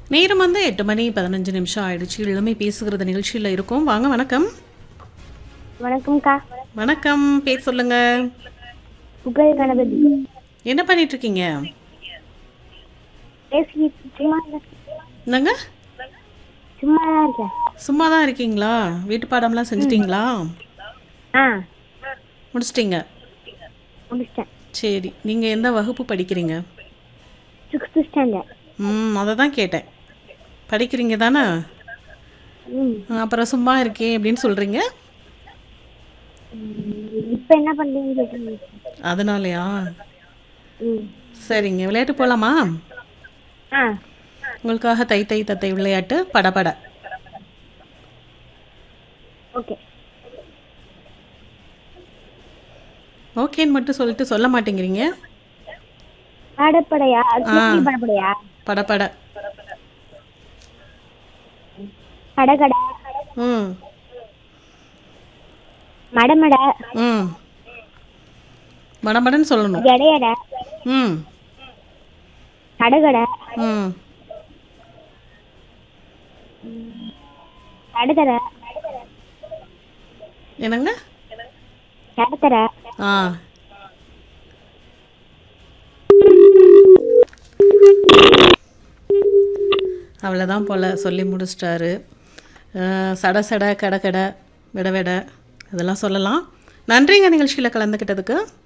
நேரம் வந்து எட்டு மணி பதினஞ்சு நிமிஷம் ஆயிடுச்சு இளமை பேசுகிறது நிகழ்ச்சியில் இருக்கோம் வாங்க வணக்கம் வணக்கம்க்கா வணக்கம் பேர் சொல்லுங்க புகழ் கணபதி என்ன பண்ணிட்டு இருக்கீங்க பேசி சும்மா என்னங்க சும்மா தான் இருக்கேன் சும்மா தான் இருக்கீங்களா வீட்டு பாடம்லாம் செஞ்சிட்டீங்களா ஆ முடிச்சிட்டீங்க முடிச்சிட்டேன் சரி நீங்கள் எந்த வகுப்பு படிக்கிறீங்க சிக்ஸ்த்து ஸ்டாண்டர்ட் ம் அதை தான் கேட்டேன் படிக்கிறீங்க தானே ம் அப்புறம் சும்மா இருக்கேன் அப்படின்னு சொல்கிறீங்க இப்போ என்ன பண்ணுறீங்கன்னு கேட்டீங்க அதனாலயா ம் சரிங்க விளையாட்டு போகலாமா ஆ உங்களுக்காக தை தை தத்தை விளையாட்டு படபட ஓகே ஓகேன்னு மட்டும் சொல்லிட்டு சொல்ல மாட்டேங்கிறீங்க பாடப்படையா கேள்வி பாடப்படையா படபட கடகடை ம் மடமடை ம் மடமடன்னு சொல்லணும் எடையடை ம் கடகடை ம் கடத்தரை என்னங்க கடத்தரை ஆ அவ்வளோதான் போல் சொல்லி முடிச்சிட்டாரு அஹ், சட சட கட கட விட விட இதெல்லாம் சொல்லலாம் நன்றிங்க நிகழ்ச்சியில் கலந்துக்கிட்டதுக்கு